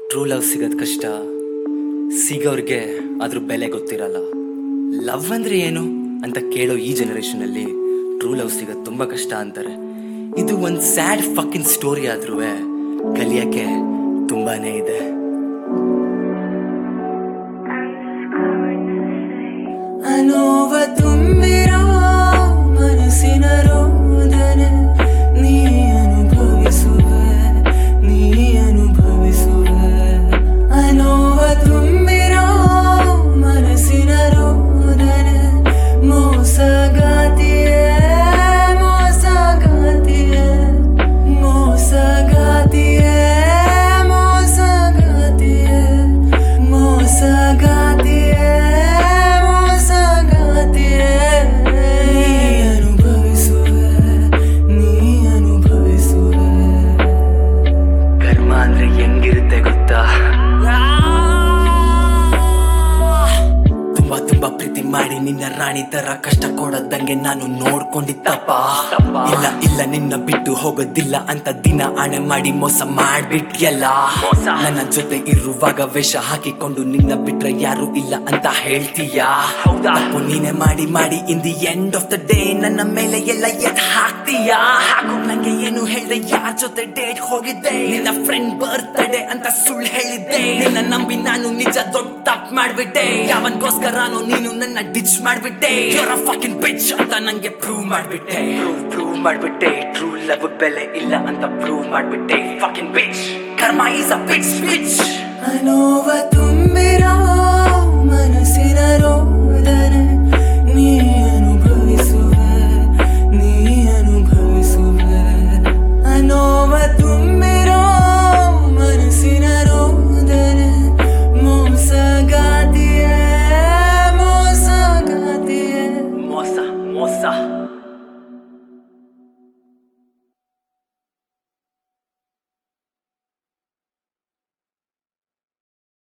true love ಸಿಗೋದ್ ಕಷ್ಟ ಸಿಗೋರ್ಗೆ ಅದ್ರ ಬೆಲೆ ಗೊತ್ತಿರಲ್ಲ ಲವ್ ಅಂದ್ರೆ ಏನು ಅಂತ ಕೇಳೋ ಈ ಜನರೇಷನ್ ಅಲ್ಲಿ ಟ್ರೂ ಲವ್ ಸಿಗೋದ್ ತುಂಬಾ ಕಷ್ಟ ಅಂತಾರೆ ಇದು ಒಂದ್ ಸ್ಯಾಡ್ ಫಕ್ಕಿನ್ ಸ್ಟೋರಿ ಆದ್ರೂ ಕಲಿಯಕ್ಕೆ ತುಂಬಾನೇ ಇದೆ ಅನೋವ ತುಂಬಿರೋ ಮನಸ್ಸಿನ ರೋದನೆ ನೀ ಅನುಭವಿಸುವೆ ನೀ ಅನುಭವಿಸುವೆ ಅನೋವ ತುಂಬಿರೋ ಮನಸ್ಸಿನ ರೋದನೆ ಮೋಸಗಾತಿಯೇ ಮೋಸಗಾತಿಯೇ ಮೋಸಗಾತಿಯೇ ಮೋಸಗಾತಿಯೇ ಮೋಸಗಾತಿಯೇ ಮೋಸಗಾತಿಯೇ ನೀ ಅನುಭವಿಸುವೆ ನೀ ಅನುಭವಿಸುವೆ ಕರ್ಮ ಅಂದ್ರೆ ಹೆಂಗಿರುತ್ತೆ ಗೊತ್ತಾ ತುಂಬಾ ತುಂಬಾ ಪ್ರೀತಿ ಮಾಡಿ ನಿನ್ನ ರಾಣಿ ತರ ಕಷ್ಟ ಕೊಡೋದಂಗೆ ನಾನು ನೋಡ್ಕೊಂಡಿತ್ತಪ್ಪ ಇಲ್ಲ ಇಲ್ಲ ನಿನ್ನ ಬಿಟ್ಟು ಹೋಗೋದಿಲ್ಲ ಅಂತ ದಿನ ಆಣೆ ಮಾಡಿ ಮೋಸ ಮಾಡ್ಬಿಟ್ಯಲ್ಲ ನನ್ನ ಜೊತೆ ಇರುವಾಗ ವೇಷ ಹಾಕಿಕೊಂಡು ನಿನ್ನ ಬಿಟ್ರೆ ಯಾರು ಇಲ್ಲ ಅಂತ ಹೇಳ್ತೀಯಾ ತಪ್ಪು ನೀನೆ ಮಾಡಿ ಮಾಡಿ in the end of the day ನನ್ನ ಮೇಲೆ ಎಲ್ಲ ಎದ್ ಹಾಕ್ತೀಯಾ ಹಾಗೂ ನಂಗೆ ಏನು ಹೇಳ್ದೆ ಯಾರ ಜೊತೆ ಡೇಟ್ ಹೋಗಿದ್ದೆ ನಿನ್ನ ಫ್ರೆಂಡ್ ಬರ್ತ್ಡೇ ಅಂತ ಸುಳ್ಳು ಹೇಳಿದ್ದೆ ನಿನ್ನ ನಂಬಿ ನಾನು ನಿಜ ದೊಡ್ಡ ತಪ್ಪು ಮಾಡ್ಬಿಟ್ಟೆ ಯಾವನ್ಗೋಸ್ಕರನೋ ನೀನು ನನ್ನ ಡಿಚ್ ಮಾಡ್ಬಿಟ್ಟೆ you're a fucking bitch ಅಂತ ನಂಗೆ ಪ್ರೂವ್ ಮಾಡ್ಬಿಟ್ಟೆ ಪ್ರೂವ್ ಮಾಡ್ಬಿಟ್ಟೆ ಟ್ರೂ ಲವ್ ಬೆಲೆ ಇಲ್ಲ ಅಂತ ಪ್ರೂವ್ ಮಾಡ್ಬಿಟ್ಟೆ fucking bitch ಕರ್ಮ is a bitch bitch ಅನೋವ ತುಂಬಿರೋ ಮನಸ್ಸಿನ ರೋದನೆ ನೀ ಅನುಭವಿಸುವೆ ನೀ ಅನುಭವಿಸುವೆ ಅನೋವ ತುಂಬಿರೋ ಮನಸ್ಸಿನ ರೋದನೆ ಮೋಸಗಾತಿಯೇ ಮೋಸಗಾತಿಯೇ ಮೋಸ ಮೋಸ